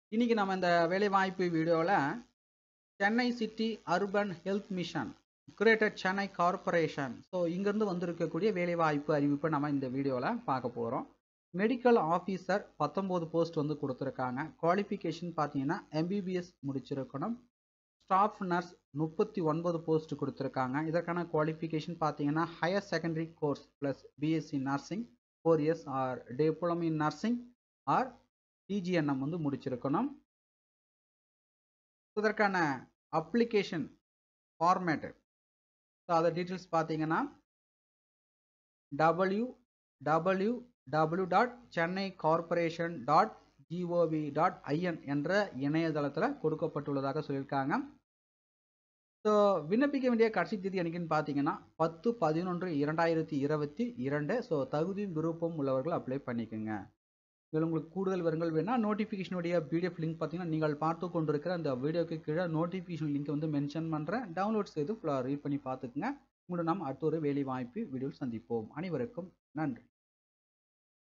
இன்னைக்கு நம்ம இந்த வேலைவாய்ப்பு வீடியோவில் Chennai city urban health mission greater Chennai corporation so இங்கேருந்து வந்திருக்கக்கூடிய வேலைவாய்ப்பு அறிவிப்பை நம்ம இந்த வீடியோவில் பார்க்க போகிறோம் மெடிக்கல் ஆஃபீஸர் பத்தொம்போது போஸ்ட் வந்து கொடுத்துருக்காங்க குவாலிஃபிகேஷன் பார்த்தீங்கன்னா எம்பிபிஎஸ் முடிச்சிருக்கணும் ஸ்டாஃப் நர்ஸ் முப்பத்தி ஒன்பது போஸ்ட் கொடுத்துருக்காங்க இதற்கான குவாலிஃபிகேஷன் பார்த்தீங்கன்னா higher secondary course plus BSc nursing four years or diploma in nursing or DGNM வந்து முடிச்சிருக்கணும் இதற்கான அப்ளிகேஷன் ஃபார்மேட்டு ஸோ அதை டீட்டெயில்ஸ் பார்த்தீங்கன்னா W W W dot Chennai corporation dot G O V dot I N என்ற இணையதளத்தில் கொடுக்கப்பட்டுள்ளதாக சொல்லியிருக்காங்க ஸோ விண்ணப்பிக்க வேண்டிய கடைசி தேதி என்னைக்குன்னு பார்த்தீங்கன்னா பத்து பதினொன்று இரண்டாயிரத்தி இருபத்தி இரண்டு ஸோ தகுதியும் விருப்பம் உள்ளவர்கள் அப்ளை பண்ணிக்கோங்க இதில் உங்களுக்கு கூடுதல் விவரங்கள் வேணால் நோட்டிஃபிகேஷனுடைய பிடிஎஃப் லிங்க் பார்த்தீங்கன்னா நீங்கள் பார்த்து கொண்டிருக்கிற அந்த வீடியோக்கு கீழே நோட்டிஃபிகேஷன் லிங்க் வந்து மென்ஷன் பண்ணுறேன் டவுன்லோட் செய்து ஃபுல்லாக ரீட் பண்ணி பார்த்துக்குங்க உங்களோட நாம் அடுத்த ஒரு வேலை வாய்ப்பு வீடியோவில் சந்திப்போம் அனைவருக்கும் நன்றி